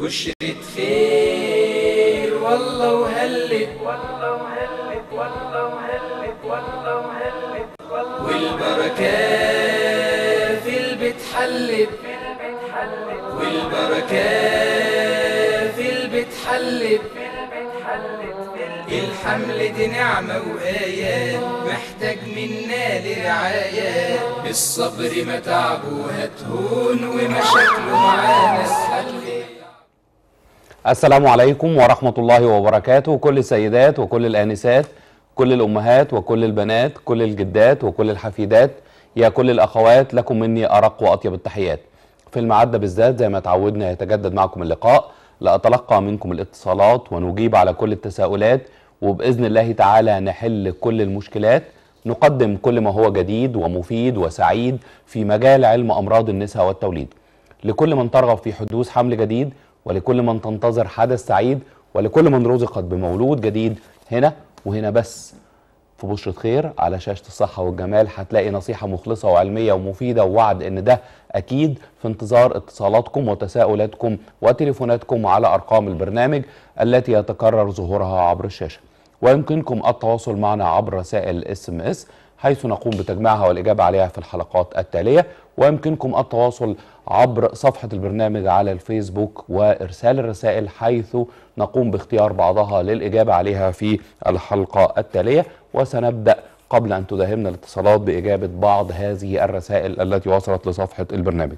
بشرة خير والله وهلت والله وهلت والله وهلت والله وهلت والبركة في البيت حلت والبركة في البيت حلت الحمل دي نعمة وآيات محتاج منا لرعاية بالصبر ما تعبوا هتهون ومشاكله معانا تحل السلام عليكم ورحمة الله وبركاته كل السيدات وكل الآنسات كل الأمهات وكل البنات كل الجدات وكل الحفيدات يا كل الأخوات لكم مني أرق وأطيب التحيات في المعدة بالذات زي ما تعودنا يتجدد معكم اللقاء لأتلقى منكم الاتصالات ونجيب على كل التساؤلات وبإذن الله تعالى نحل كل المشكلات نقدم كل ما هو جديد ومفيد وسعيد في مجال علم أمراض النساء والتوليد لكل من ترغب في حدوث حمل جديد ولكل من تنتظر حدث سعيد ولكل من رزقت بمولود جديد هنا وهنا بس في بشرة خير على شاشة الصحة والجمال هتلاقي نصيحة مخلصة وعلمية ومفيدة ووعد ان ده اكيد في انتظار اتصالاتكم وتساؤلاتكم وتليفوناتكم على ارقام البرنامج التي يتكرر ظهورها عبر الشاشة ويمكنكم التواصل معنا عبر رسائل الاس ام اس حيث نقوم بتجميعها والاجابة عليها في الحلقات التالية ويمكنكم التواصل عبر صفحة البرنامج على الفيسبوك وإرسال الرسائل حيث نقوم باختيار بعضها للإجابة عليها في الحلقة التالية وسنبدأ قبل أن تداهمنا الاتصالات بإجابة بعض هذه الرسائل التي وصلت لصفحة البرنامج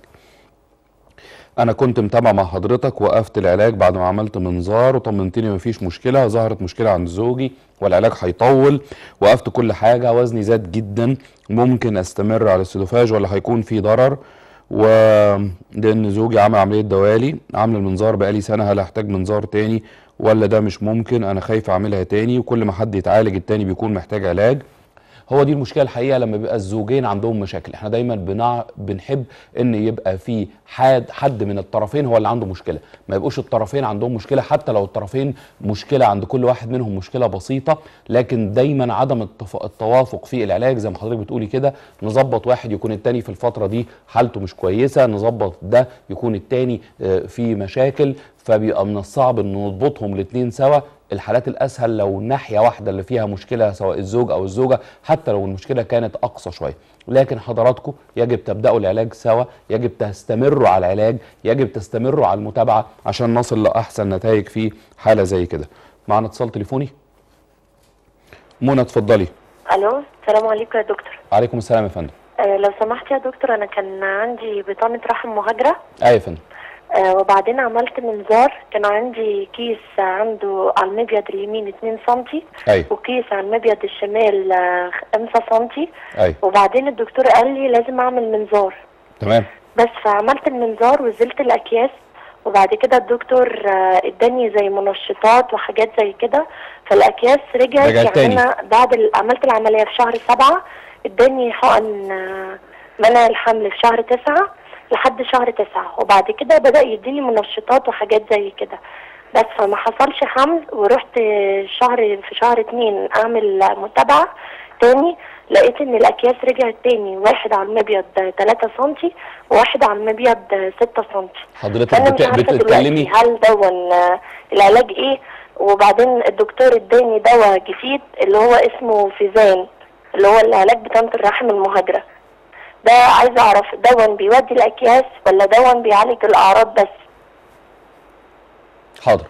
انا كنت متابع مع حضرتك وقفت العلاج بعد ما عملت منظار وطمنتني مفيش مشكله ظهرت مشكله عند زوجي والعلاج هيطول وقفت كل حاجه وزني زاد جدا ممكن استمر على السلوفاج ولا هيكون في ضرر و لان زوجي عمل عمليه دوالي عامل المنظار بقالي سنه هل هحتاج منظار تاني ولا ده مش ممكن انا خايف اعملها تاني وكل ما حد يتعالج التاني بيكون محتاج علاج هو دي المشكله الحقيقه لما بيبقى الزوجين عندهم مشاكل احنا دايما بنع... بنحب ان يبقى في حد حد من الطرفين هو اللي عنده مشكله ما يبقوش الطرفين عندهم مشكله حتى لو الطرفين مشكله عند كل واحد منهم مشكله بسيطه لكن دايما عدم التف... التوافق في العلاج زي ما حضرتك بتقولي كده نظبط واحد يكون التاني في الفتره دي حالته مش كويسه نظبط ده يكون التاني في مشاكل فبيبقى من الصعب ان نضبطهم الاثنين سوا الحالات الاسهل لو ناحيه واحده اللي فيها مشكله سواء الزوج او الزوجه حتى لو المشكله كانت اقصى شويه لكن حضراتكم يجب تبداوا العلاج سوا يجب تستمروا على العلاج يجب تستمروا على المتابعه عشان نصل لاحسن نتائج في حاله زي كده معنا اتصال تليفوني منى اتفضلي الو السلام عليكم يا دكتور عليكم السلام يا فندم آه لو سمحت يا دكتور انا كان عندي بطانه رحم مهاجره ايوه يا فندم آه وبعدين عملت منظار كان عندي كيس عنده على المبيض اليمين 2 سم أيوة. وكيس على المبيض الشمال آه 5 سم ايوه وبعدين الدكتور قال لي لازم اعمل منظار تمام بس فعملت المنظار وزلت الاكياس وبعد كده الدكتور آه، اداني زي منشطات وحاجات زي كده فالاكياس رجعت رجعت يعني تاني. انا بعد ال- عملت العمليه في شهر سبعة اداني حقن آه، منع الحمل في شهر تسعة لحد شهر تسعة وبعد كده بدأ يديني منشطات وحاجات زي كده بس فما حصلش حمل ورحت شهر في شهر اتنين اعمل متابعة تاني لقيت ان الاكياس رجعت تاني واحد على المبيض 3 سنتي وواحد على المبيض 6 سنتي حضرتك فانا بت... مش عارفه بتتكلمي دلوقتي هل دون آه، العلاج ايه وبعدين الدكتور اداني دواء جديد اللي هو اسمه فيزان اللي هو العلاج بتاعة الرحم المهاجرة ده عايزه اعرف دون بيودي الاكياس ولا دون بيعالج الاعراض بس حاضر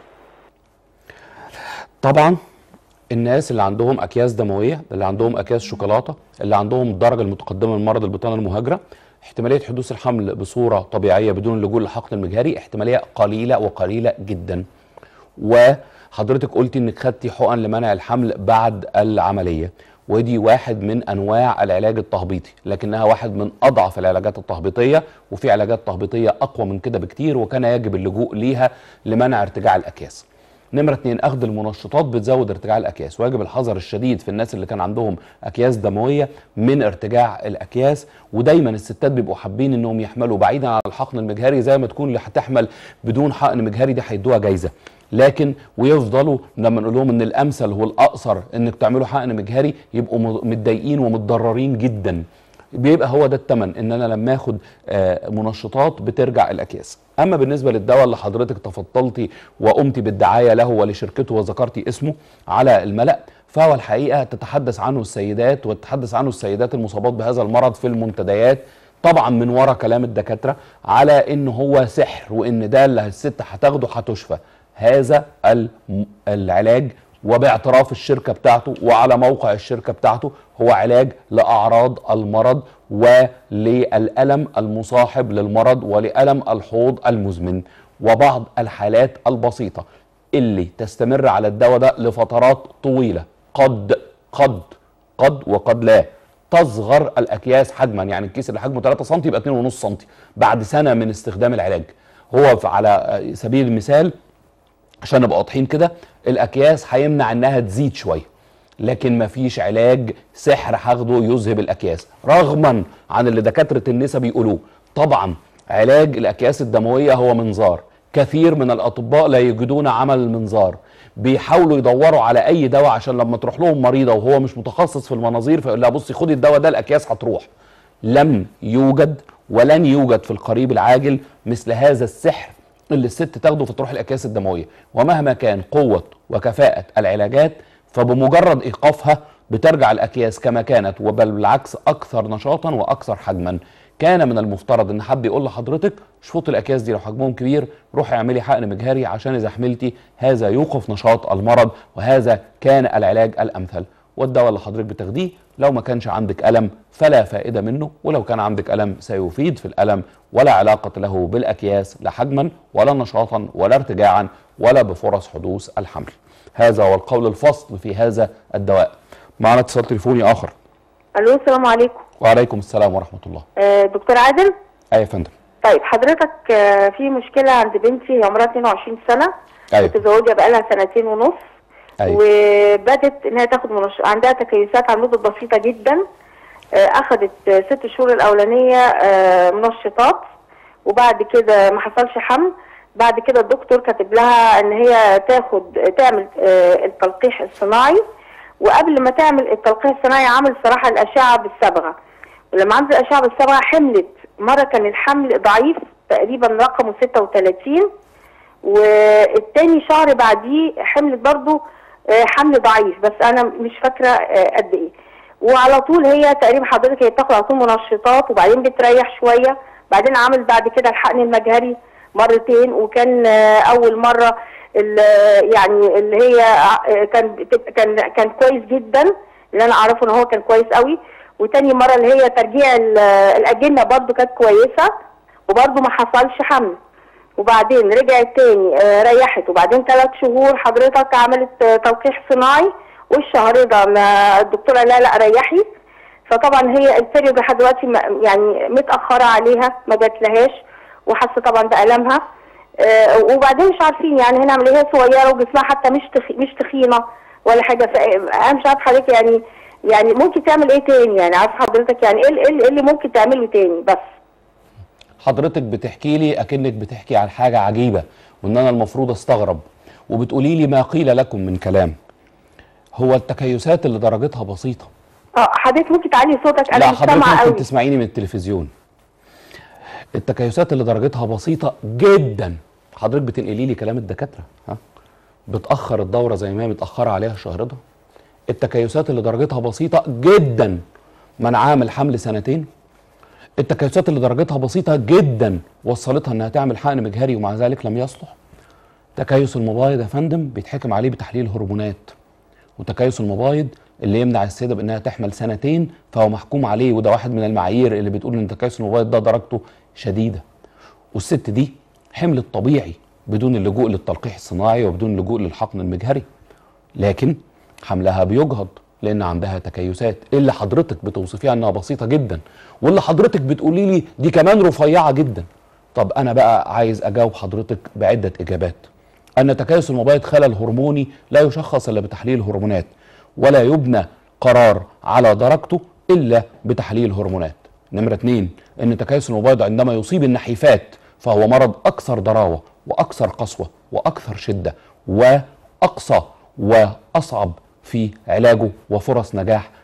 طبعا الناس اللي عندهم اكياس دمويه اللي عندهم اكياس شوكولاته اللي عندهم الدرجه المتقدمه من مرض البطانه المهاجره احتماليه حدوث الحمل بصوره طبيعيه بدون اللجوء للحقن المجهري احتماليه قليله وقليله جدا وحضرتك قلتي انك خدتي حقن لمنع الحمل بعد العمليه ودي واحد من انواع العلاج التهبيطي لكنها واحد من اضعف العلاجات التهبيطيه وفي علاجات تهبيطيه اقوى من كده بكتير وكان يجب اللجوء ليها لمنع ارتجاع الاكياس نمرة اتنين اخذ المنشطات بتزود ارتجاع الاكياس ويجب الحذر الشديد في الناس اللي كان عندهم اكياس دمويه من ارتجاع الاكياس ودايما الستات بيبقوا حابين انهم يحملوا بعيدا عن الحقن المجهري زي ما تكون اللي هتحمل بدون حقن مجهري دي هيدوها جايزه لكن ويفضلوا لما نقول لهم ان الامثل هو الاقصر انك تعملوا حقن مجهري يبقوا م- متضايقين ومتضررين جدا بيبقى هو ده الثمن ان انا لما اخد آه، منشطات بترجع الاكياس اما بالنسبه للدواء اللي حضرتك تفضلتي وقمتي بالدعايه له ولشركته وذكرتي اسمه على الملأ فهو الحقيقه تتحدث عنه السيدات وتتحدث عنه السيدات المصابات بهذا المرض في المنتديات طبعا من ورا كلام الدكاتره على ان هو سحر وان ده اللي الست هتاخده هتشفى هذا الم- العلاج وباعتراف الشركه بتاعته وعلى موقع الشركه بتاعته هو علاج لاعراض المرض وللالم المصاحب للمرض ولالم الحوض المزمن وبعض الحالات البسيطه اللي تستمر على الدواء ده لفترات طويله قد قد قد وقد لا تصغر الاكياس حجما يعني الكيس اللي حجمه 3 سم يبقى 2.5 سم بعد سنه من استخدام العلاج هو ف- على سبيل المثال عشان نبقى واضحين كده الاكياس هيمنع انها تزيد شويه لكن مفيش علاج سحر هاخده يذهب الاكياس رغما عن اللي دكاتره النساء بيقولوه طبعا علاج الاكياس الدمويه هو منظار كثير من الاطباء لا يجدون عمل المنظار بيحاولوا يدوروا على اي دواء عشان لما تروح لهم مريضه وهو مش متخصص في المناظير فيقول لها بصي خدي الدواء ده الاكياس هتروح لم يوجد ولن يوجد في القريب العاجل مثل هذا السحر اللي الست تاخده فتروح الاكياس الدمويه ومهما كان قوه وكفاءه العلاجات فبمجرد ايقافها بترجع الاكياس كما كانت وبل بالعكس اكثر نشاطا واكثر حجما كان من المفترض ان حد يقول لحضرتك شفط الاكياس دي لو حجمهم كبير روحي اعملي حقن مجهري عشان اذا حملتي هذا يوقف نشاط المرض وهذا كان العلاج الامثل والدواء اللي حضرتك بتاخديه لو ما كانش عندك الم فلا فائده منه ولو كان عندك الم سيفيد في الالم ولا علاقه له بالاكياس لا حجما ولا نشاطا ولا ارتجاعا ولا بفرص حدوث الحمل هذا هو القول الفصل في هذا الدواء معنا اتصال تليفوني اخر الو السلام عليكم وعليكم السلام ورحمه الله آه، دكتور عادل ايوه يا فندم طيب حضرتك آه، في مشكله عند بنتي هي عمرها 22 سنه ايوه متزوجه بقالها سنتين ونص ايوه وبدت انها تاخد منش... عندها تكيسات على مده بسيطه جدا آه، اخذت آه، ست شهور الاولانيه آه، منشطات وبعد كده ما حصلش حمل بعد كده الدكتور كاتب لها ان هي تاخد تعمل آه، التلقيح الصناعي وقبل ما تعمل التلقيح الصناعي عمل صراحه الاشعه بالصبغه ولما عملت الاشعه بالصبغه حملت مره كان الحمل ضعيف تقريبا رقمه 36 والتاني شهر بعديه حملت برضو آه، حمل ضعيف بس انا مش فاكره آه، قد ايه وعلى طول هي تقريبا حضرتك هي بتاخد على طول منشطات وبعدين بتريح شويه بعدين عمل بعد كده الحقن المجهري مرتين وكان آه، اول مره ال- يعني اللي هي آه، كان بت- كان كان كويس جدا اللي انا اعرفه ان هو كان كويس قوي وتاني مره اللي هي ترجيع ال- الاجنه برضو كانت كويسه وبرضو ما حصلش حمل وبعدين رجعت تاني آه، ريحت وبعدين ثلاث شهور حضرتك عملت آه، تلقيح صناعي والشهر ده ما الدكتوره لا لا ريحي فطبعا هي البيريود لحد دلوقتي ما- يعني متاخره عليها ما جاتلهاش وحاسه طبعا بالامها آه، وبعدين مش عارفين يعني هنعمل ايه هي صغيره وجسمها حتى مش تخي مش تخينه ولا حاجه فانا مش عارف حضرتك يعني يعني ممكن تعمل ايه تاني يعني عارف حضرتك يعني ايه ال- ايه اللي ممكن تعمله تاني بس حضرتك بتحكي لي اكنك بتحكي عن حاجه عجيبه وان انا المفروض استغرب وبتقولي لي ما قيل لكم من كلام هو التكيسات اللي درجتها بسيطه اه حضرتك ممكن تعلي صوتك انا لا مش حضرتك سامعه ممكن قوي تسمعيني من التلفزيون التكيسات اللي درجتها بسيطه جدا حضرتك بتنقلي لي كلام الدكاتره ها بتاخر الدوره زي ما هي متاخره عليها شهرتها التكيسات اللي درجتها بسيطه جدا منعها من الحمل سنتين التكيسات اللي درجتها بسيطه جدا وصلتها انها تعمل حقن مجهري ومع ذلك لم يصلح تكيس المبايض يا فندم بيتحكم عليه بتحليل هرمونات وتكيس المبايض اللي يمنع السيده بانها تحمل سنتين فهو محكوم عليه وده واحد من المعايير اللي بتقول ان تكيس المبايض ده درجته شديده والست دي حملت طبيعي بدون اللجوء للتلقيح الصناعي وبدون اللجوء للحقن المجهري لكن حملها بيجهض لان عندها تكيسات اللي حضرتك بتوصفيها انها بسيطه جدا واللي حضرتك بتقولي لي دي كمان رفيعه جدا طب انا بقى عايز اجاوب حضرتك بعده اجابات ان تكيس المبايض خلل هرموني لا يشخص الا بتحليل هرمونات ولا يبنى قرار على درجته الا بتحليل هرمونات نمره اتنين ان تكيس المبايض عندما يصيب النحيفات فهو مرض اكثر ضراوه واكثر قسوه واكثر شده واقصى واصعب في علاجه وفرص نجاح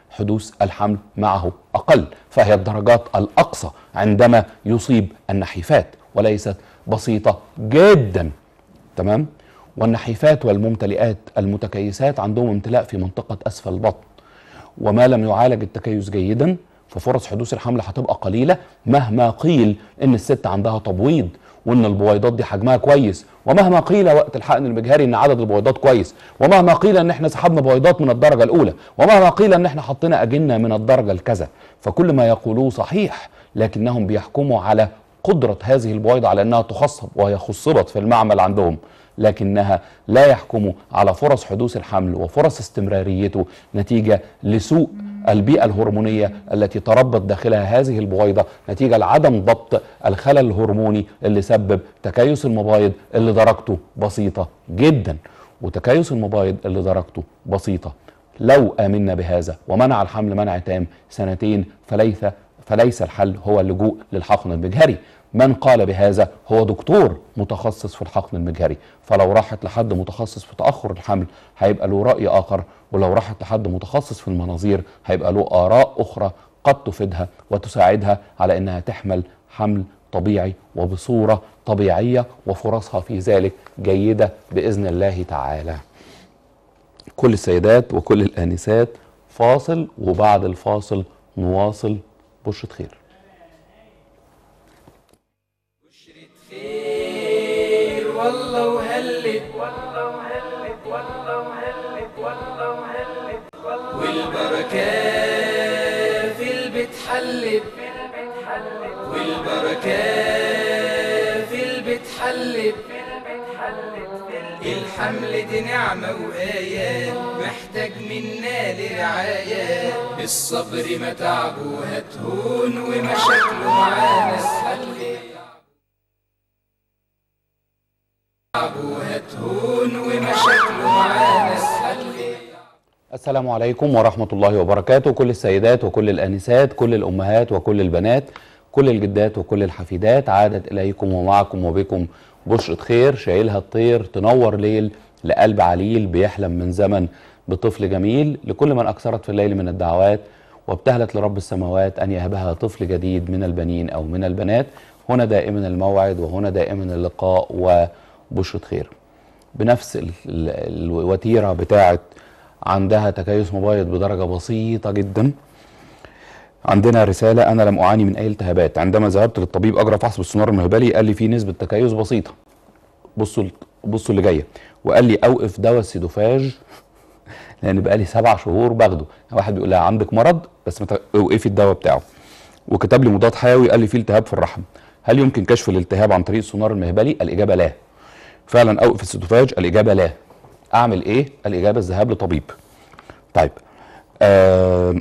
حدوث الحمل معه اقل فهي الدرجات الاقصى عندما يصيب النحيفات وليست بسيطه جدا تمام والنحيفات والممتلئات المتكيسات عندهم امتلاء في منطقه اسفل البطن وما لم يعالج التكيس جيدا ففرص حدوث الحمل هتبقى قليله مهما قيل ان الست عندها تبويض وان البويضات دي حجمها كويس ومهما قيل وقت الحقن المجهري ان عدد البويضات كويس ومهما قيل ان احنا سحبنا بويضات من الدرجه الاولى ومهما قيل ان احنا حطينا اجنه من الدرجه الكذا فكل ما يقولوه صحيح لكنهم بيحكموا على قدره هذه البويضه على انها تخصب وهي خصبت في المعمل عندهم لكنها لا يحكم على فرص حدوث الحمل وفرص استمراريته نتيجه لسوء البيئه الهرمونيه التي تربط داخلها هذه البويضه نتيجه لعدم ضبط الخلل الهرموني اللي سبب تكيس المبايض اللي درجته بسيطه جدا وتكيس المبايض اللي درجته بسيطه لو امنا بهذا ومنع الحمل منع تام سنتين فليس فليس الحل هو اللجوء للحقن المجهري من قال بهذا هو دكتور متخصص في الحقن المجهري فلو راحت لحد متخصص في تاخر الحمل هيبقى له راي اخر ولو راحت لحد متخصص في المناظير هيبقى له اراء اخرى قد تفيدها وتساعدها على انها تحمل حمل طبيعي وبصوره طبيعيه وفرصها في ذلك جيده باذن الله تعالى. كل السيدات وكل الانسات فاصل وبعد الفاصل نواصل بشرة خير. خير والله وهلت والبركة في البيت حلت والبركة في البيت حلت الحمل دي نعمة وآية محتاج منا لرعاية الصبر متعبه هتهون ومشاكله معانا تحل تعبه هتهون ومشاكله معانا تحل السلام عليكم ورحمة الله وبركاته كل السيدات وكل الآنسات كل الأمهات وكل البنات كل الجدات وكل الحفيدات عادت إليكم ومعكم وبكم بشرة خير شايلها الطير تنور ليل لقلب عليل بيحلم من زمن بطفل جميل لكل من أكثرت في الليل من الدعوات وابتهلت لرب السماوات أن يهبها طفل جديد من البنين أو من البنات هنا دائما الموعد وهنا دائما اللقاء وبشرة خير بنفس ال- ال- الوتيرة بتاعت عندها تكيس مبايض بدرجة بسيطة جدا عندنا رسالة أنا لم أعاني من أي التهابات عندما ذهبت للطبيب أجرى فحص بالسونار المهبلي قال لي في نسبة تكيس بسيطة بصوا بصوا اللي جاية وقال لي أوقف دواء السيدوفاج لأن بقالي سبع شهور باخده واحد بيقول لها عندك مرض بس ما ت- اوقفي الدواء بتاعه وكتب لي مضاد حيوي قال لي في التهاب في الرحم هل يمكن كشف الالتهاب عن طريق السونار المهبلي الإجابة لا فعلا أوقف السيدوفاج الإجابة لا أعمل إيه الإجابة الذهاب لطبيب طيب آه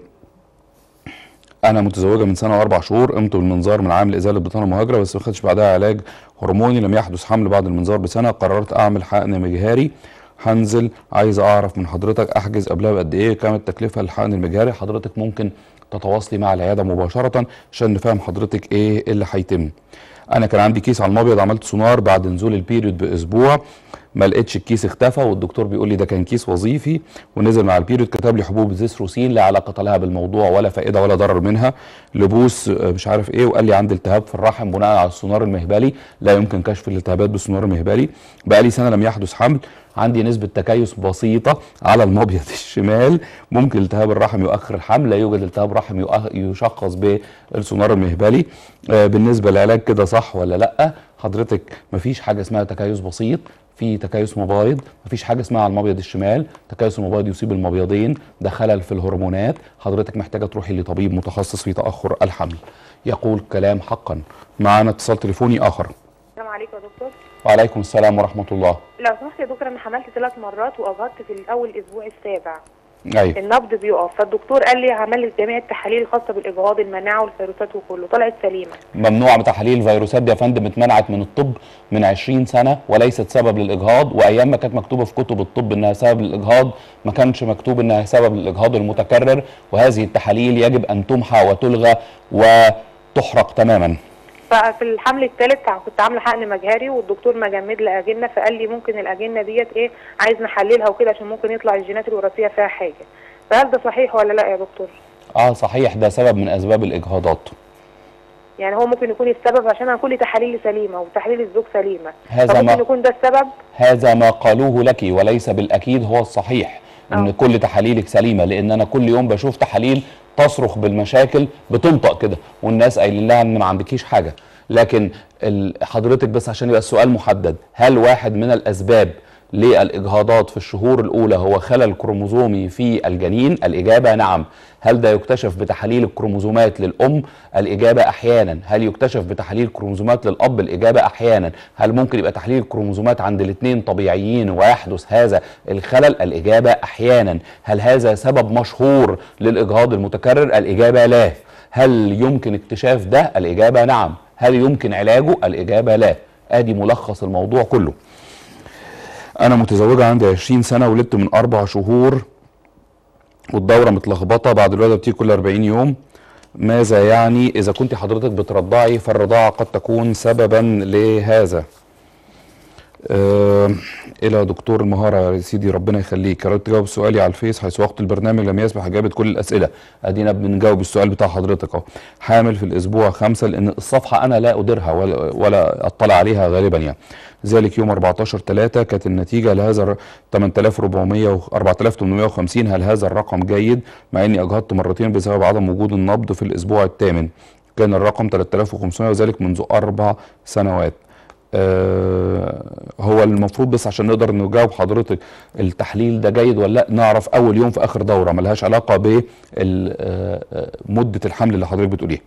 انا متزوجه من سنه واربع شهور قمت بالمنظار من عام لازاله بطانه مهاجره بس ما خدتش بعدها علاج هرموني لم يحدث حمل بعد المنظار بسنه قررت اعمل حقن مجهري هنزل عايز اعرف من حضرتك احجز قبلها بقد ايه كام التكلفه للحقن المجهري حضرتك ممكن تتواصلي مع العياده مباشره عشان نفهم حضرتك ايه اللي هيتم انا كان عندي كيس على المبيض عملت سونار بعد نزول البيريود باسبوع ما لقيتش الكيس اختفى والدكتور بيقول لي ده كان كيس وظيفي ونزل مع البيريود كتب لي حبوب زيثروسين لا علاقه لها بالموضوع ولا فائده ولا ضرر منها لبوس آه، مش عارف ايه وقال لي عندي التهاب في الرحم بناء على السونار المهبلي لا يمكن كشف الالتهابات بالسونار المهبلي بقى لي سنه لم يحدث حمل عندي نسبه تكيس بسيطه على المبيض الشمال ممكن التهاب الرحم يؤخر الحمل لا يوجد التهاب رحم يؤخ- يشخص بالسونار المهبلي آه، بالنسبه للعلاج كده صح ولا لا حضرتك مفيش حاجه اسمها تكيس بسيط في تكيس مبايض مفيش حاجه اسمها على المبيض الشمال تكيس المبايض يصيب المبيضين ده خلل في الهرمونات حضرتك محتاجه تروحي لطبيب متخصص في تاخر الحمل يقول كلام حقا معانا اتصال تليفوني اخر السلام عليكم يا دكتور وعليكم السلام ورحمه الله لو سمحت يا دكتور انا حملت ثلاث مرات واجهضت في الاول اسبوع السابع ايوه النبض بيقف فالدكتور قال لي هعمل لك جميع التحاليل الخاصه بالاجهاض المناعه والفيروسات وكله طلعت سليمه ممنوع بتحاليل الفيروسات دي يا فندم اتمنعت من الطب من 20 سنه وليست سبب للاجهاض وايام ما كانت مكتوبه في كتب الطب انها سبب للاجهاض ما كانش مكتوب انها سبب للاجهاض المتكرر وهذه التحاليل يجب ان تمحى وتلغى وتحرق تماما ففي الحمل الثالث كنت عامله حقن مجهري والدكتور مجمد لي اجنه فقال لي ممكن الاجنه ديت ايه عايز نحللها وكده عشان ممكن يطلع الجينات الوراثيه فيها حاجه فهل ده صحيح ولا لا يا دكتور اه صحيح ده سبب من اسباب الاجهاضات يعني هو ممكن يكون السبب عشان انا كل تحاليلي سليمه وتحليل الزوج سليمه هذا فممكن ما- يكون ده السبب هذا ما قالوه لك وليس بالاكيد هو الصحيح ان آه. كل تحاليلك سليمه لان انا كل يوم بشوف تحاليل تصرخ بالمشاكل بتنطق كده والناس قايلين لها ان ما عندكيش حاجه لكن ال- حضرتك بس عشان يبقى السؤال محدد هل واحد من الاسباب للاجهاضات في الشهور الاولى هو خلل كروموزومي في الجنين الاجابه نعم هل ده يكتشف بتحاليل الكروموزومات للام الاجابه احيانا هل يكتشف بتحاليل كروموزومات للاب الاجابه احيانا هل ممكن يبقى تحليل الكروموزومات عند الاثنين طبيعيين ويحدث هذا الخلل الاجابه احيانا هل هذا سبب مشهور للاجهاض المتكرر الاجابه لا هل يمكن اكتشاف ده الاجابه نعم هل يمكن علاجه الاجابه لا ادي ملخص الموضوع كله انا متزوجه عندي 20 سنه ولدت من اربع شهور والدوره متلخبطه بعد الولاده بتيجي كل 40 يوم ماذا يعني اذا كنت حضرتك بترضعي فالرضاعه قد تكون سببا لهذا آه الى دكتور المهاره يا سيدي ربنا يخليك يا ريت تجاوب سؤالي على الفيس حيث وقت البرنامج لم يسمح اجابه كل الاسئله ادينا بنجاوب السؤال بتاع حضرتك اهو حامل في الاسبوع خمسة لان الصفحه انا لا اديرها ولا, ولا اطلع عليها غالبا يعني ذلك يوم 14 3 كانت النتيجه لهذا الر- 8400 و 4850 هل هذا الرقم جيد مع اني اجهضت مرتين بسبب عدم وجود النبض في الاسبوع الثامن كان الرقم 3500 وذلك منذ اربع سنوات آه هو المفروض بس عشان نقدر نجاوب حضرتك التحليل ده جيد ولا لا نعرف اول يوم في اخر دوره ملهاش علاقه بمده الحمل اللي حضرتك بتقوليها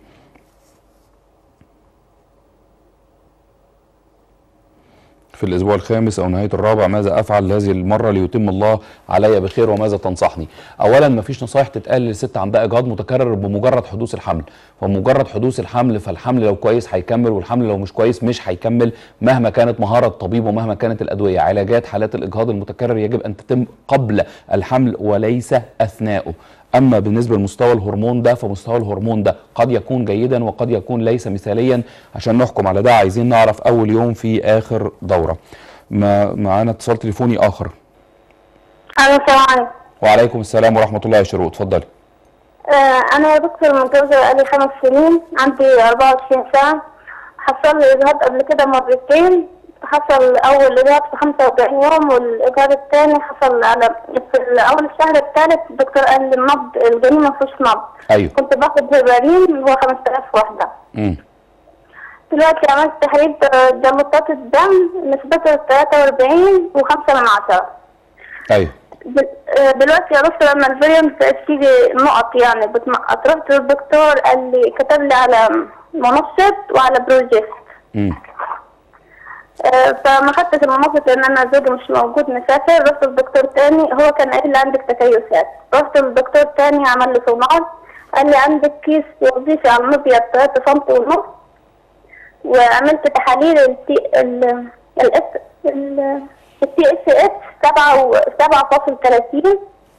في الاسبوع الخامس او نهايه الرابع ماذا افعل هذه المره ليتم الله علي بخير وماذا تنصحني اولا مفيش نصايح تتقال للست عندها اجهاض متكرر بمجرد حدوث الحمل ومجرد حدوث الحمل فالحمل لو كويس هيكمل والحمل لو مش كويس مش هيكمل مهما كانت مهاره الطبيب ومهما كانت الادويه علاجات حالات الاجهاض المتكرر يجب ان تتم قبل الحمل وليس اثناءه اما بالنسبه لمستوى الهرمون ده فمستوى الهرمون ده قد يكون جيدا وقد يكون ليس مثاليا عشان نحكم على ده عايزين نعرف اول يوم في اخر دوره ما معانا اتصال تليفوني اخر الو السلام عليكم وعليكم السلام ورحمه الله يا شروق اتفضلي آه، أنا يا دكتور متجوزة بقالي خمس سنين عندي 24 سنة حصل لي إجهاض قبل كده مرتين حصل أول إجهاض في 45 يوم والإجهاض الثاني حصل على في أول الشهر الثالث الدكتور قال لي النبض الجنين ما فيهوش نبض ايوه كنت باخد هيبارين هو 5000 وحدة امم دلوقتي عملت تحليل جلطات الدم نسبته 43 و5 من عشرة ايوه دل- آه، دلوقتي يا دكتور لما الفيرينت تيجي نقط يعني بتنقط رحت للدكتور قال لي كتب لي على منشط وعلى بروجيست امم آه، فما خدتش المنشط لان انا زوجي مش موجود مسافر رحت لدكتور تاني هو كان قايل لي عندك تكيسات رحت لدكتور تاني عمل لي سونار قال لي عندك كيس وظيفي على المبيض 3 سم ونص وعملت تحاليل التي ال الاس التي اس اس 7 و 7.30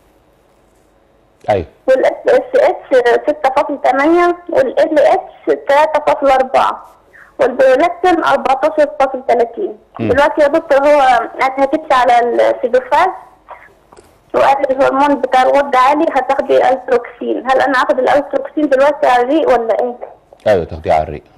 ايوه والاس اس اس 6.8 والال اتش 3.4 والبرولاكتين 14.30 دلوقتي يا دكتور هو انا هتمشي على السيدوفاز وقال لي الهرمون بتاع الغدة عالي هتاخدي التروكسين هل انا اخد الالتروكسين دلوقتي على الريق ولا ايه؟ ايوه تاخديه على الريق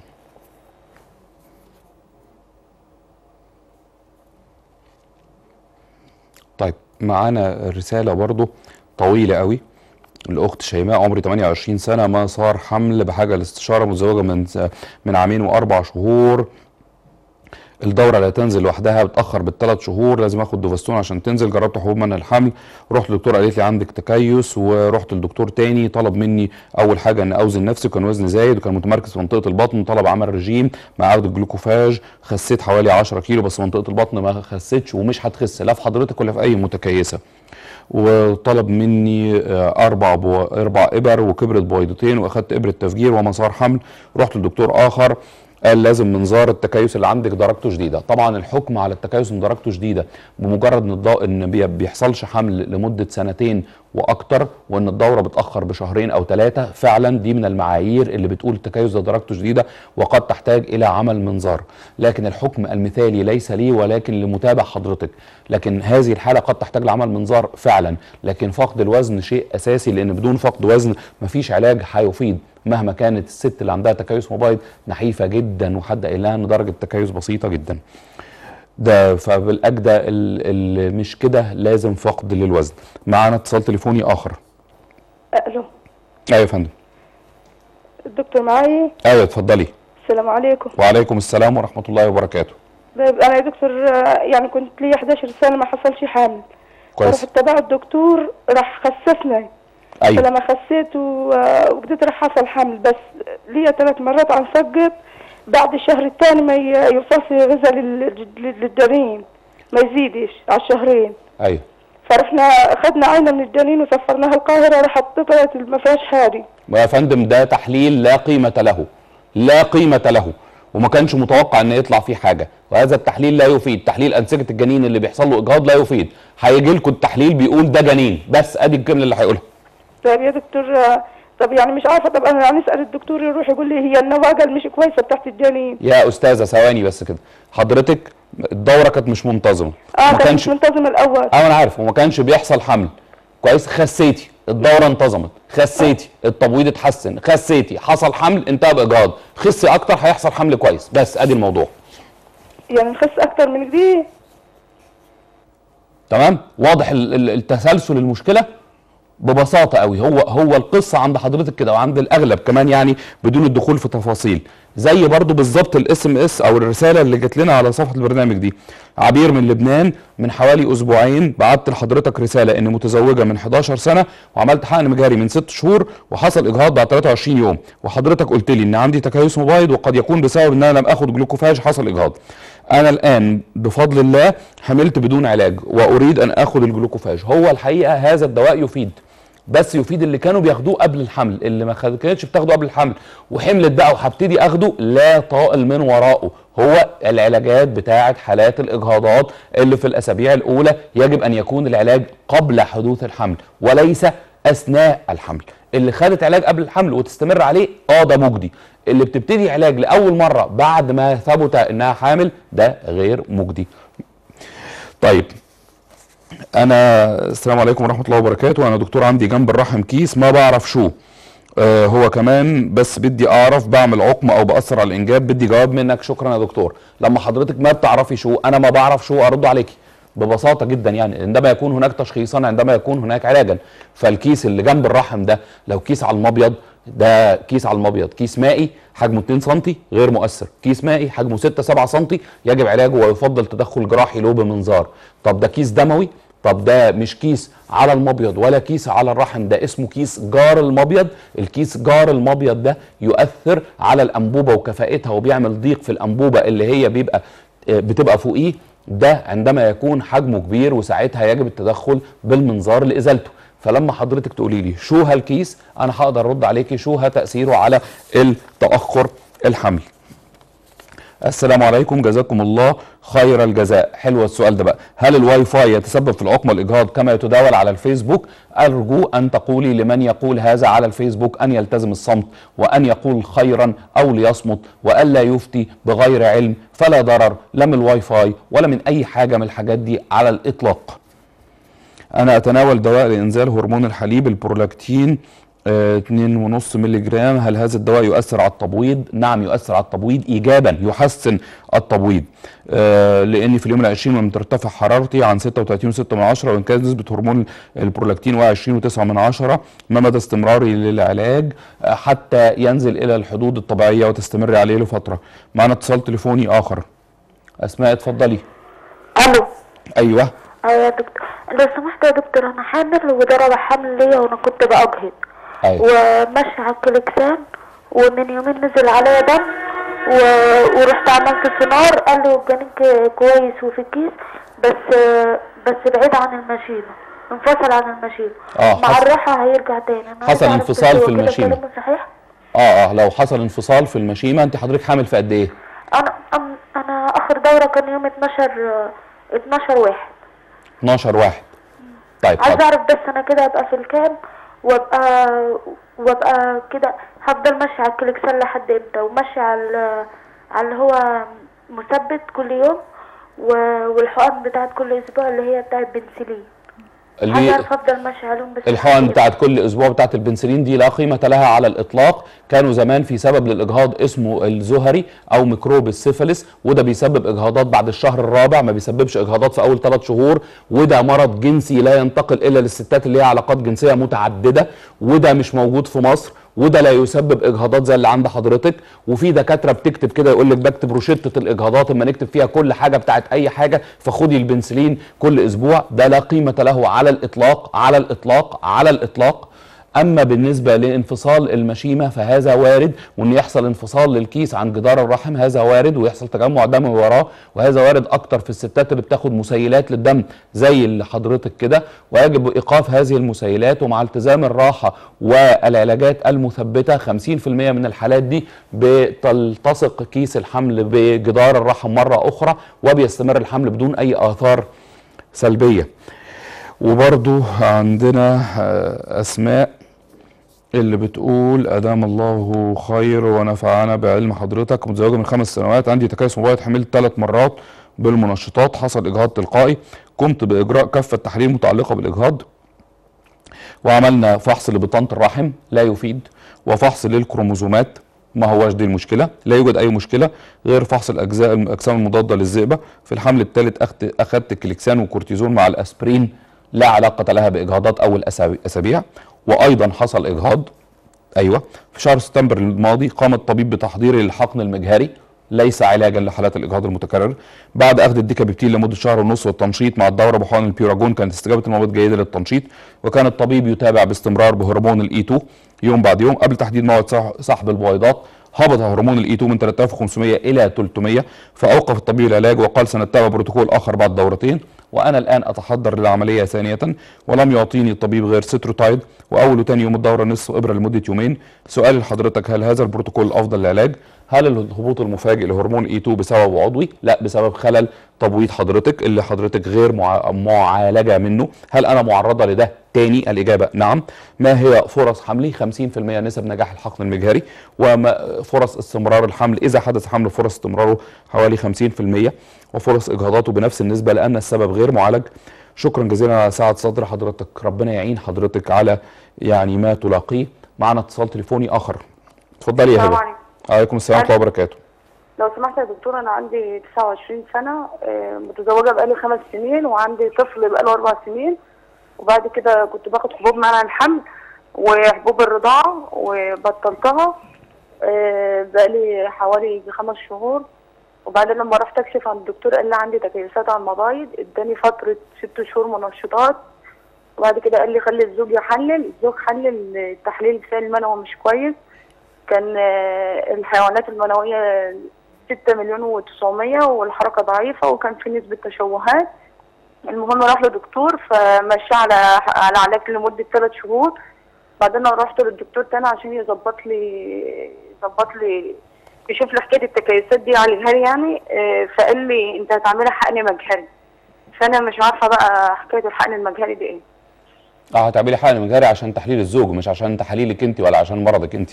طيب معانا رسالة برضو طويلة قوي الأخت شيماء عمري 28 سنة ما صار حمل بحاجة لاستشارة متزوجة من من عامين وأربع شهور الدورة لا تنزل لوحدها بتأخر بالثلاث شهور لازم اخد دوفاستون عشان تنزل جربت حبوب منع الحمل رحت للدكتور قالت لي عندك تكيس ورحت لدكتور تاني طلب مني اول حاجة ان اوزن نفسي وكان وزني زايد وكان متمركز في منطقة البطن طلب عمل رجيم مع عودة الجلوكوفاج خسيت حوالي 10 كيلو بس منطقة البطن ما خسيتش ومش هتخس لا في حضرتك ولا في اي متكيسة وطلب مني آه، اربع بو... اربع ابر وكبرت بويضتين واخدت ابره تفجير ومسار حمل رحت لدكتور اخر قال لازم منظار التكيس اللي عندك درجته شديده طبعا الحكم على التكيس ان درجته شديده بمجرد ان الض- ان بي- بيحصلش حمل لمده سنتين واكتر وان الدوره بتاخر بشهرين او ثلاثه فعلا دي من المعايير اللي بتقول التكيس ده درجته شديده وقد تحتاج الى عمل منظار لكن الحكم المثالي ليس لي ولكن لمتابع حضرتك لكن هذه الحاله قد تحتاج لعمل منظار فعلا لكن فقد الوزن شيء اساسي لان بدون فقد وزن مفيش علاج هيفيد مهما كانت الست اللي عندها تكيس مبيض نحيفه جدا وحد قايل لها ان درجه التكيس بسيطه جدا ده فبالاجدى اللي مش كده لازم فقد للوزن معانا اتصال تليفوني اخر الو ايوه يا فندم الدكتور معايا ايوه اتفضلي السلام عليكم وعليكم السلام ورحمه الله وبركاته طيب انا يا دكتور آه، يعني كنت لي 11 سنه ما حصلش حامل كويس رحت تبع الدكتور راح خسسني ايوه فلما خسيت و- آه، وبديت راح حصل حمل بس ليا ثلاث مرات عن سقط بعد الشهر الثاني ما ي- يوصلش غذاء لل- لل- للجنين ما يزيدش على الشهرين ايوه فرحنا اخذنا عينه من الجنين وسفرناها القاهره راحت طلعت ما فيهاش حاجه يا فندم ده تحليل لا قيمة له لا قيمة له وما كانش متوقع ان يطلع فيه حاجة وهذا التحليل لا يفيد تحليل أنسجة الجنين اللي بيحصل له إجهاض لا يفيد هيجي لكم التحليل بيقول ده جنين بس ادي الجملة اللي هيقولها طيب يا دكتور آه، طب يعني مش عارفه طب انا نسال الدكتور يروح يقول لي هي النواقه اللي مش كويسه بتاعت الجنين يا أستاذة ثواني بس كده حضرتك الدورة كانت مش منتظمة اه ما كان كانش مش منتظم الاول اه انا عارف وما كانش بيحصل حمل كويس خسيتي الدورة انتظمت خسيتي التبويض اتحسن خسيتي حصل حمل انتهى بإجهاض خسي أكتر هيحصل حمل كويس بس ادي الموضوع يعني نخس اكتر من كده تمام واضح ال- ال- التسلسل المشكله ببساطه قوي هو هو القصه عند حضرتك كده وعند الاغلب كمان يعني بدون الدخول في تفاصيل زي برضو بالظبط الاس ام اس او الرساله اللي جت لنا على صفحه البرنامج دي عبير من لبنان من حوالي اسبوعين بعت لحضرتك رساله اني متزوجه من 11 سنه وعملت حقن مجاري من 6 شهور وحصل اجهاض بعد 23 يوم وحضرتك قلت لي ان عندي تكيس مبيض وقد يكون بسبب ان انا لم اخد جلوكوفاج حصل اجهاض انا الان بفضل الله حملت بدون علاج واريد ان اخد الجلوكوفاج هو الحقيقه هذا الدواء يفيد بس يفيد اللي كانوا بياخدوه قبل الحمل اللي ما خد- كانتش بتاخده قبل الحمل وحملت بقى وهبتدي اخده لا طائل من ورائه هو العلاجات بتاعه حالات الاجهاضات اللي في الاسابيع الاولى يجب ان يكون العلاج قبل حدوث الحمل وليس اثناء الحمل اللي خدت علاج قبل الحمل وتستمر عليه اه ده مجدي اللي بتبتدي علاج لاول مره بعد ما ثبت انها حامل ده غير مجدي طيب انا السلام عليكم ورحمه الله وبركاته انا دكتور عندي جنب الرحم كيس ما بعرف شو آه هو كمان بس بدي اعرف بعمل عقم او باثر على الانجاب بدي جواب منك شكرا يا دكتور لما حضرتك ما بتعرفي شو انا ما بعرف شو ارد عليكي ببساطه جدا يعني عندما يكون هناك تشخيصا عندما يكون هناك علاجا فالكيس اللي جنب الرحم ده لو كيس على المبيض ده كيس على المبيض كيس مائي حجمه 2 سم غير مؤثر كيس مائي حجمه 6 7 سم يجب علاجه ويفضل تدخل جراحي له بمنظار طب ده كيس دموي طب ده مش كيس على المبيض ولا كيس على الرحم ده اسمه كيس جار المبيض الكيس جار المبيض ده يؤثر على الانبوبه وكفاءتها وبيعمل ضيق في الانبوبه اللي هي بيبقى آه، بتبقى فوقيه ده عندما يكون حجمه كبير وساعتها يجب التدخل بالمنظار لازالته فلما حضرتك تقولي لي شو هالكيس انا هقدر ارد عليكي شو ها تاثيره على التاخر الحمل السلام عليكم جزاكم الله خير الجزاء حلو السؤال ده بقى هل الواي فاي يتسبب في العقم والاجهاض كما يتداول على الفيسبوك ارجو ان تقولي لمن يقول هذا على الفيسبوك ان يلتزم الصمت وان يقول خيرا او ليصمت والا يفتي بغير علم فلا ضرر لا من الواي فاي ولا من اي حاجه من الحاجات دي على الاطلاق انا اتناول دواء لانزال هرمون الحليب البرولاكتين آه، 2.5 مللي جرام هل هذا الدواء يؤثر على التبويض نعم يؤثر على التبويض ايجابا يحسن التبويض آه، لاني في اليوم العشرين لم ترتفع حرارتي عن 36.6 من عشرة وان كانت نسبه هرمون البرولاكتين 21.9 من عشرة ما مدى استمراري للعلاج آه، حتى ينزل الى الحدود الطبيعيه وتستمر عليه لفتره معنا اتصال تليفوني اخر اسماء اتفضلي الو ايوه ايوه يا دكتور لو سمحت يا دكتور انا حامل وضرب حمل ليا وانا كنت باجهض ايوه وماشي على الكليكسان ومن يومين نزل عليا دم و... ورحت عملت سونار قال لي الجنين ك- كويس وفي الكيس بس بس بعيد عن المشيمه انفصل عن المشيمه آه، مع حصل- الراحه هيرجع تاني أنا حصل عايزة أعرف انفصال بس في هو كده المشيمة. كلامه صحيح اه اه لو حصل انفصال في المشيمه انت حضرتك حامل في قد ايه انا أم- انا اخر دوره كان يوم 12 12 واحد 12 واحد طيب عايزه حاضر. اعرف بس انا كده ابقى في الكام وابقى وابقى كده هفضل ماشيه على الكليكسان لحد امتى وماشيه على على اللي هو مثبت كل يوم و- والحقن بتاعت كل اسبوع اللي هي بتاعت بنسلين عايزه اللي اعرف افضل ماشيه عليهم بس الحقن بتاعت كل اسبوع بتاعت البنسلين دي لا قيمه لها على الاطلاق كانوا زمان في سبب للاجهاض اسمه الزهري او ميكروب السيفلس وده بيسبب اجهاضات بعد الشهر الرابع ما بيسببش اجهاضات في اول ثلاث شهور وده مرض جنسي لا ينتقل الا للستات اللي هي علاقات جنسيه متعدده وده مش موجود في مصر وده لا يسبب اجهاضات زي اللي عند حضرتك وفي دكاتره بتكتب كده يقول لك بكتب روشته الاجهاضات اما نكتب فيها كل حاجه بتاعت اي حاجه فخدي البنسلين كل اسبوع ده لا قيمه له على الاطلاق على الاطلاق على الاطلاق اما بالنسبه لانفصال المشيمه فهذا وارد وان يحصل انفصال للكيس عن جدار الرحم هذا وارد ويحصل تجمع دموي وراه وهذا وارد اكتر في الستات اللي بتاخد مسيلات للدم زي اللي حضرتك كده ويجب ايقاف هذه المسيلات ومع التزام الراحه والعلاجات المثبته 50% من الحالات دي بتلتصق كيس الحمل بجدار الرحم مره اخرى وبيستمر الحمل بدون اي اثار سلبيه وبرضو عندنا آه، اسماء اللي بتقول ادام الله خير ونفعنا بعلم حضرتك متزوجه من خمس سنوات عندي تكيس مبيض حملت ثلاث مرات بالمنشطات حصل اجهاض تلقائي قمت باجراء كافه تحاليل متعلقه بالاجهاض وعملنا فحص لبطانه الرحم لا يفيد وفحص للكروموزومات ما هواش دي المشكله لا يوجد اي مشكله غير فحص الاجزاء الاجسام المضاده للذئبه في الحمل الثالث أخت- اخذت كليكسان وكورتيزون مع الاسبرين لا علاقه لها باجهاضات اول أسابي- اسابيع وايضا حصل اجهاض ايوه في شهر سبتمبر الماضي قام الطبيب بتحضيري للحقن المجهري ليس علاجا لحالات الاجهاض المتكرر بعد اخذ الديكابيبتين لمده شهر ونص والتنشيط مع الدوره بحقن البيوراجون كانت استجابه المبيض جيده للتنشيط وكان الطبيب يتابع باستمرار بهرمون الاي 2 يوم بعد يوم قبل تحديد موعد صح- سحب البويضات هبط هرمون الاي 2 من 3500 الى 300 فاوقف الطبيب العلاج وقال سنتبع بروتوكول اخر بعد دورتين وانا الان اتحضر للعمليه ثانيه ولم يعطيني الطبيب غير ستروتايد واول وثاني يوم الدوره نصف ابره لمده يومين سؤال لحضرتك هل هذا البروتوكول افضل للعلاج هل الهبوط المفاجئ لهرمون اي 2 بسبب عضوي لا بسبب خلل تبويض حضرتك اللي حضرتك غير مع... معالجه منه هل انا معرضه لده تاني الاجابه نعم ما هي فرص حملي 50% نسب نجاح الحقن المجهري وفرص استمرار الحمل اذا حدث حمل فرص استمراره حوالي 50% وفرص اجهاضاته بنفس النسبه لان السبب غير معالج شكرا جزيلا على سعه صدر حضرتك ربنا يعين حضرتك على يعني ما تلاقيه معنا اتصال تليفوني اخر اتفضلي يا السلام هبه عليكم. عليكم السلام ورحمه الله وبركاته لو سمحت يا دكتور انا عندي 29 سنه آه، متزوجه بقالي خمس سنين وعندي طفل بقاله اربع سنين وبعد كده كنت باخد حبوب منع الحمل وحبوب الرضاعه وبطلتها آه، بقالي حوالي خمس شهور وبعدين لما رحت اكشف عند الدكتور قال لي عندي تكيسات على المبايض اداني فتره ست شهور منشطات وبعد كده قال لي خلي الزوج يحلل الزوج حلل التحليل بتاع المنوي مش كويس كان آه، الحيوانات المنوية 6 مليون و900 والحركة ضعيفة وكان في نسبة تشوهات المهم راح لدكتور فمشى على على علاج لمدة ثلاث شهور بعدين أنا رحت للدكتور تاني عشان يظبط لي يظبط لي يشوف لي حكاية التكيسات دي يعالجها لي يعني آه، فقال لي أنت هتعملي حقن مجهري فأنا مش عارفة بقى حكاية الحقن المجهري دي إيه اه هتعملي حقن مجهري عشان تحليل الزوج مش عشان تحاليلك انت ولا عشان مرضك انت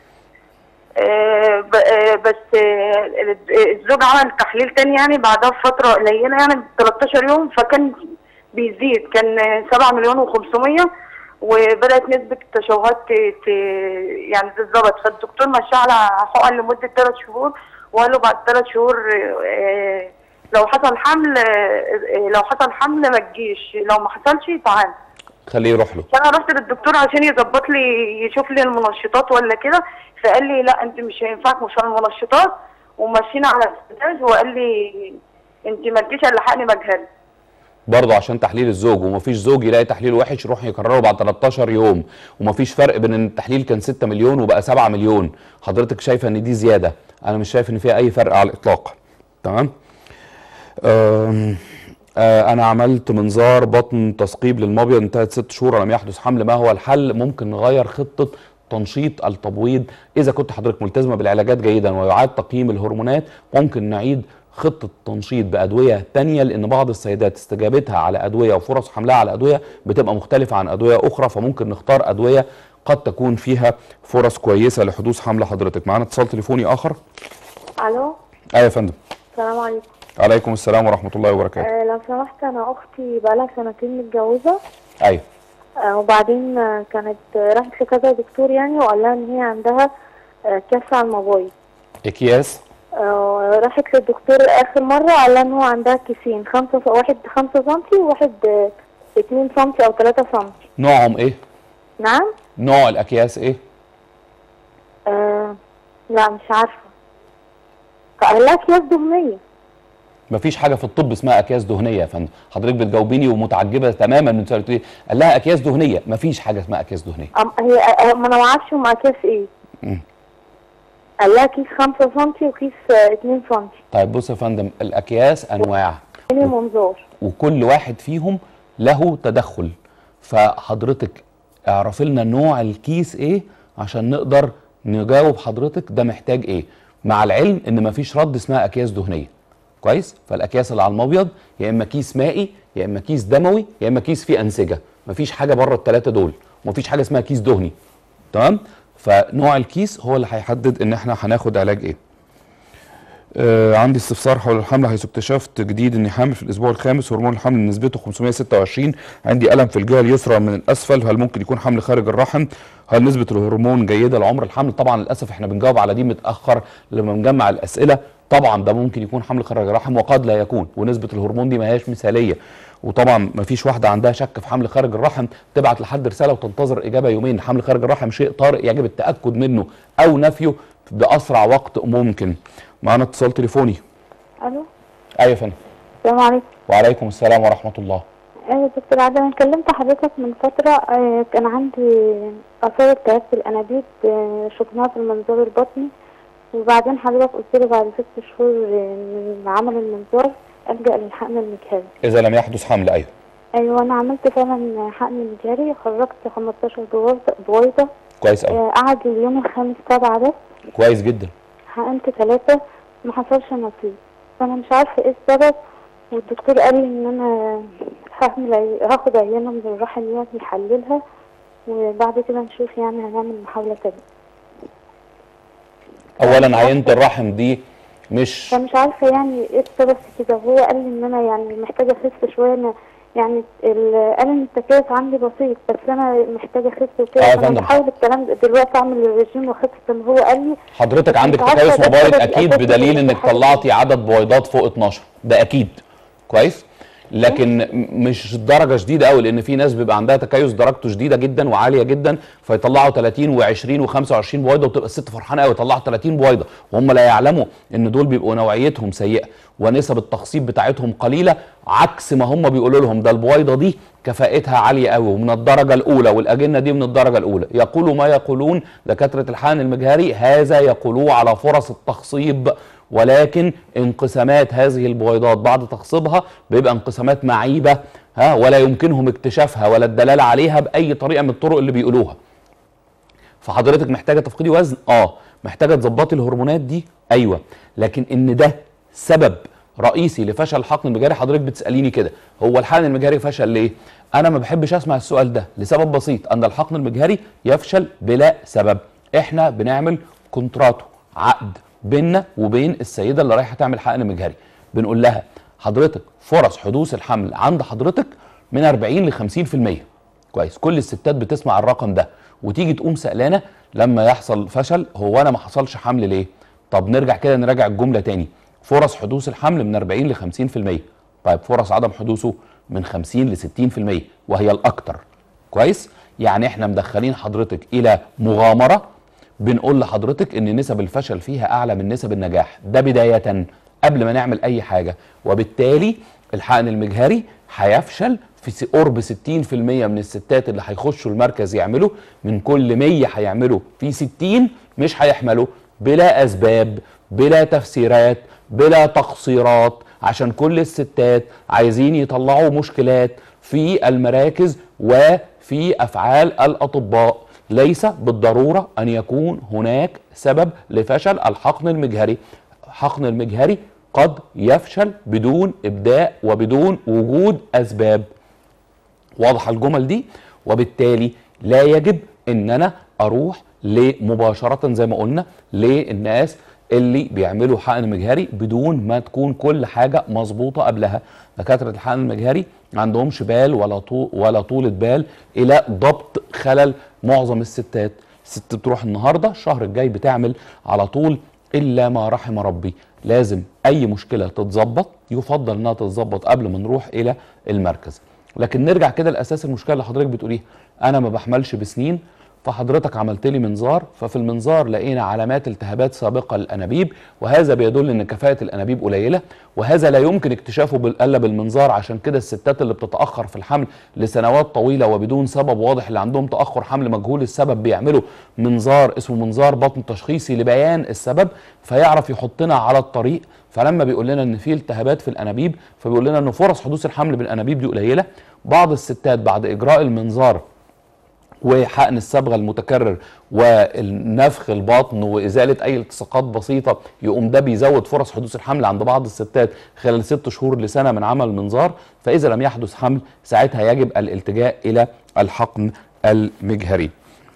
آه، ب- آه، بس آه، الزوج عمل تحليل تاني يعني بعدها بفترة قليلة يعني 13 يوم فكان بيزيد كان آه، 7 مليون و500 وبدأت نسبة التشوهات ت- ت- يعني تتظبط فالدكتور مشى على حقن لمدة 3 شهور وقال له بعد 3 شهور آه، لو حصل حمل آه، لو حصل حمل ما تجيش لو ما حصلش تعال خليه يروح له فانا رحت للدكتور عشان يظبط لي يشوف لي المنشطات ولا كده فقال لي لا انت مش هينفعك مش على المنشطات ومشينا على الاستاذ وقال لي انت ما تجيش الا حقن مجهري برضه عشان تحليل الزوج ومفيش زوج يلاقي تحليل وحش يروح يكرره بعد 13 يوم ومفيش فرق بين ان التحليل كان 6 مليون وبقى 7 مليون حضرتك شايفه ان دي زياده انا مش شايف ان فيها اي فرق على الاطلاق تمام أم، آه، انا عملت منظار بطن تثقيب للمبيض انتهت ست شهور ولم يحدث حمل ما هو الحل ممكن نغير خطه تنشيط التبويض اذا كنت حضرتك ملتزمه بالعلاجات جيدا ويعاد تقييم الهرمونات ممكن نعيد خطه تنشيط بادويه تانية لان بعض السيدات استجابتها على ادويه وفرص حملها على ادويه بتبقى مختلفه عن ادويه اخرى فممكن نختار ادويه قد تكون فيها فرص كويسه لحدوث حمل حضرتك معانا اتصال تليفوني اخر الو ايوه يا فندم السلام عليكم عليكم السلام ورحمه الله وبركاته آه لو سمحت انا اختي بقالها سنتين متجوزه ايوه آه وبعدين آه كانت آه، راحت لكذا دكتور يعني وقال لها ان هي عندها آه كاس على الموبايل اكياس آه راحت للدكتور اخر مره قال لها ان هو عندها كيسين خمسة واحد خمسة سنتي وواحد آه اتنين سنتي او تلاتة سنتي نوعهم ايه نعم نوع الاكياس ايه آه لا مش عارفه فقال لها اكياس دهنيه مفيش حاجه في الطب اسمها اكياس دهنيه يا فندم حضرتك بتجاوبيني ومتعجبه تماما من سؤالك إيه؟ قال لها اكياس دهنيه مفيش حاجه اسمها اكياس دهنيه أم هي آه، ما انا ما اعرفش هم اكياس ايه مم. قال لها كيس خمسة سنتي وكيس آه، اتنين سنتي طيب بص يا فندم الاكياس انواع تاني منظار وكل واحد فيهم له تدخل فحضرتك اعرفي لنا نوع الكيس ايه عشان نقدر نجاوب حضرتك ده محتاج ايه مع العلم ان مفيش رد اسمها اكياس دهنيه كويس فالاكياس اللي على المبيض يا اما كيس مائي يا اما كيس دموي يا اما كيس فيه انسجه مفيش حاجه بره الثلاثه دول ومفيش حاجه اسمها كيس دهني تمام فنوع الكيس هو اللي هيحدد ان احنا هناخد علاج ايه آه عندي استفسار حول الحمل حيث اكتشفت جديد اني حامل في الاسبوع الخامس هرمون الحمل نسبته 526 عندي الم في الجهه اليسرى من الاسفل هل ممكن يكون حمل خارج الرحم هل نسبه الهرمون جيده لعمر الحمل طبعا للاسف احنا بنجاوب على دي متاخر لما نجمع الاسئله طبعا ده ممكن يكون حمل خارج الرحم وقد لا يكون ونسبه الهرمون دي ما هياش مثاليه وطبعا ما فيش واحده عندها شك في حمل خارج الرحم تبعت لحد رساله وتنتظر اجابه يومين حمل خارج الرحم شيء طارئ يجب التاكد منه او نفيه باسرع وقت ممكن معانا اتصال تليفوني الو ايوه يا فندم السلام عليكم وعليكم السلام ورحمه الله ايوه دكتور عادل انا كلمت حضرتك من فتره آه، كان عندي اثار التهاب في الانابيب آه، شفناها في المنظار البطني وبعدين حضرتك قلت لي بعد ست شهور آه، من عمل المنظار الجا للحقن المجهري اذا لم يحدث حمل ايوه ايوه انا عملت فعلا حقن مجهري خرجت 15 بويضه بويضه كويس قوي آه، قعد اليوم الخامس سبعة بس كويس جدا حقنت ثلاثة ما حصلش نصيب فأنا مش عارفة ايه السبب والدكتور قال لي ان انا هعمل عي- هاخد عينة من الرحم يعني يحللها وبعد كده نشوف يعني هنعمل محاولة تانية اولا عينه الرحم دي مش فمش عارفة يعني ايه السبب في كده وهو قال لي ان انا يعني محتاجة اخس شوية انا يعني ال- قال ان التكيف عندي بسيط بس انا محتاجة اخس وكده آه يا فانا فندم. بحاول الكلام ده دلوقتي اعمل الرجيم واخس زي ما هو قال لي حضرتك عندك مش عارفة تكيس ده مبايض السبب اكيد الأساسي بدليل اللي انك بحاول- طلعتي عدد بويضات فوق 12 ده اكيد كويس لكن م- مش درجه شديده قوي لان في ناس بيبقى عندها تكيس درجته شديده جدا وعاليه جدا فيطلعوا 30 و20 و25 بويضه وتبقى الست فرحانه قوي يطلعوا 30 بويضه وهم لا يعلموا ان دول بيبقوا نوعيتهم سيئه ونسب التخصيب بتاعتهم قليله عكس ما هم بيقولوا لهم ده البويضه دي كفاءتها عاليه قوي ومن الدرجه الاولى والاجنه دي من الدرجه الاولى يقولوا ما يقولون دكاتره الحقن المجهري هذا يقولوه على فرص التخصيب ولكن انقسامات هذه البويضات بعد تخصيبها بيبقى انقسامات معيبه ها ولا يمكنهم اكتشافها ولا الدلاله عليها باي طريقه من الطرق اللي بيقولوها فحضرتك محتاجه تفقدي وزن اه محتاجه تظبطي الهرمونات دي ايوه لكن ان ده سبب رئيسي لفشل الحقن المجاري حضرتك بتساليني كده هو الحقن المجاري فشل ليه انا ما بحبش اسمع السؤال ده لسبب بسيط ان الحقن المجهري يفشل بلا سبب احنا بنعمل كونتراتو عقد بيننا وبين السيده اللي رايحه تعمل حقن مجهري بنقول لها حضرتك فرص حدوث الحمل عند حضرتك من 40 ل 50% كويس كل الستات بتسمع الرقم ده وتيجي تقوم سألانة لما يحصل فشل هو انا ما حصلش حمل ليه طب نرجع كده نراجع الجملة تاني فرص حدوث الحمل من 40 ل 50% طيب فرص عدم حدوثه من 50 ل 60% وهي الاكتر كويس يعني احنا مدخلين حضرتك الى مغامرة بنقول لحضرتك ان نسب الفشل فيها اعلى من نسب النجاح ده بداية قبل ما نعمل اي حاجة وبالتالي الحقن المجهري هيفشل في س- قرب 60% من الستات اللي هيخشوا المركز يعملوا من كل 100 هيعملوا في 60 مش هيحملوا بلا اسباب بلا تفسيرات بلا تقصيرات عشان كل الستات عايزين يطلعوا مشكلات في المراكز وفي افعال الاطباء ليس بالضروره ان يكون هناك سبب لفشل الحقن المجهري حقن المجهري قد يفشل بدون ابداء وبدون وجود اسباب واضحه الجمل دي وبالتالي لا يجب ان انا اروح لمباشره زي ما قلنا للناس اللي بيعملوا حقن مجهري بدون ما تكون كل حاجه مظبوطه قبلها دكاتره الحقن المجهري ما عندهمش بال ولا طول ولا طولة بال الى ضبط خلل معظم الستات الست بتروح النهارده الشهر الجاي بتعمل على طول الا ما رحم ربي لازم اي مشكله تتظبط يفضل انها تتظبط قبل ما نروح الى المركز لكن نرجع كده لاساس المشكله اللي حضرتك بتقوليها انا ما بحملش بسنين فحضرتك عملت لي منظار ففي المنظار لقينا علامات التهابات سابقه للانابيب وهذا بيدل ان كفاءه الانابيب قليله وهذا لا يمكن اكتشافه بال- الا بالمنظار عشان كده الستات اللي بتتاخر في الحمل لسنوات طويله وبدون سبب واضح اللي عندهم تاخر حمل مجهول السبب بيعملوا منظار اسمه منظار بطن تشخيصي لبيان السبب فيعرف يحطنا على الطريق فلما بيقول لنا ان في التهابات في الانابيب فبيقول لنا ان فرص حدوث الحمل بالانابيب دي قليله بعض الستات بعد اجراء المنظار وحقن الصبغه المتكرر والنفخ البطن وازاله اي التصاقات بسيطه يقوم ده بيزود فرص حدوث الحمل عند بعض الستات خلال ست شهور لسنه من عمل المنظار فاذا لم يحدث حمل ساعتها يجب الالتجاء الى الحقن المجهري.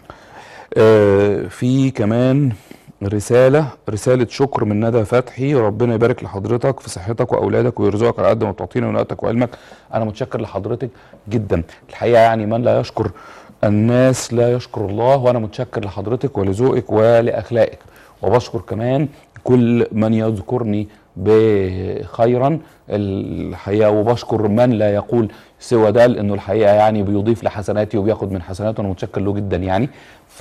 آه، في كمان رسالة رسالة شكر من ندى فتحي ربنا يبارك لحضرتك في صحتك وأولادك ويرزقك على قد ما تعطينا من وقتك وعلمك أنا متشكر لحضرتك جدا الحقيقة يعني من لا يشكر الناس لا يشكر الله وأنا متشكر لحضرتك ولذوقك ولأخلاقك وبشكر كمان كل من يذكرني بخيرا الحقيقه وبشكر من لا يقول سوى ده لانه الحقيقه يعني بيضيف لحسناتي وبياخد من حسناته انا متشكر له جدا يعني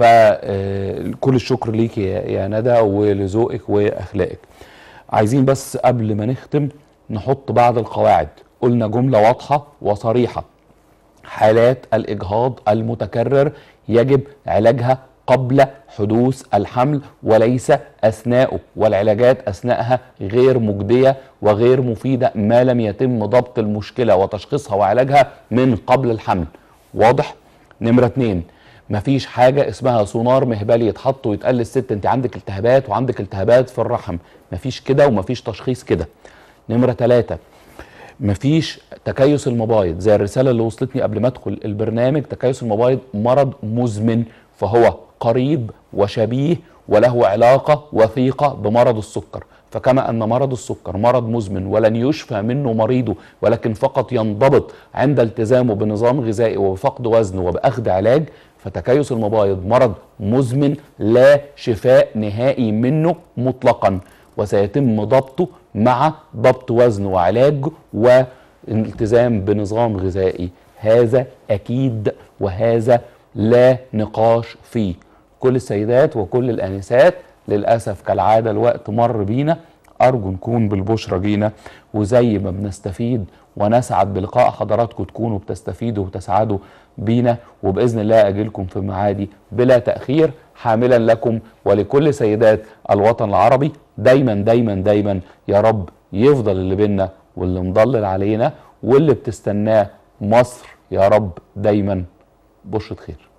فكل الشكر ليك يا يا ندى ولذوقك واخلاقك عايزين بس قبل ما نختم نحط بعض القواعد قلنا جمله واضحه وصريحه حالات الإجهاض المتكرر يجب علاجها قبل حدوث الحمل وليس أثناءه والعلاجات أثناءها غير مجدية وغير مفيدة ما لم يتم ضبط المشكلة وتشخيصها وعلاجها من قبل الحمل واضح؟ نمرة اتنين مفيش حاجة اسمها سونار مهبلي يتحط ويتقال للست انت عندك التهابات وعندك التهابات في الرحم مفيش كده ومفيش تشخيص كده نمرة ثلاثة مفيش تكيس المبايض زي الرساله اللي وصلتني قبل ما ادخل البرنامج تكيس المبايض مرض مزمن فهو قريب وشبيه وله علاقه وثيقه بمرض السكر فكما ان مرض السكر مرض مزمن ولن يشفى منه مريضه ولكن فقط ينضبط عند التزامه بنظام غذائي وبفقد وزن وباخذ علاج فتكيس المبايض مرض مزمن لا شفاء نهائي منه مطلقا وسيتم ضبطه مع ضبط وزن وعلاج والالتزام بنظام غذائي هذا اكيد وهذا لا نقاش فيه كل السيدات وكل الانسات للاسف كالعاده الوقت مر بينا ارجو نكون بالبشرى جينا وزي ما بنستفيد ونسعد بلقاء حضراتكم تكونوا بتستفيدوا وتسعدوا بينا وباذن الله اجيلكم في معادي بلا تاخير حاملا لكم ولكل سيدات الوطن العربي دايما دايما دايما يا رب يفضل اللي بينا واللي مضلل علينا واللي بتستناه مصر يا رب دايما بشرة خير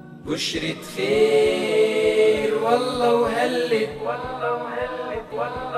بشرة خير والله وهلت والله وهلت والله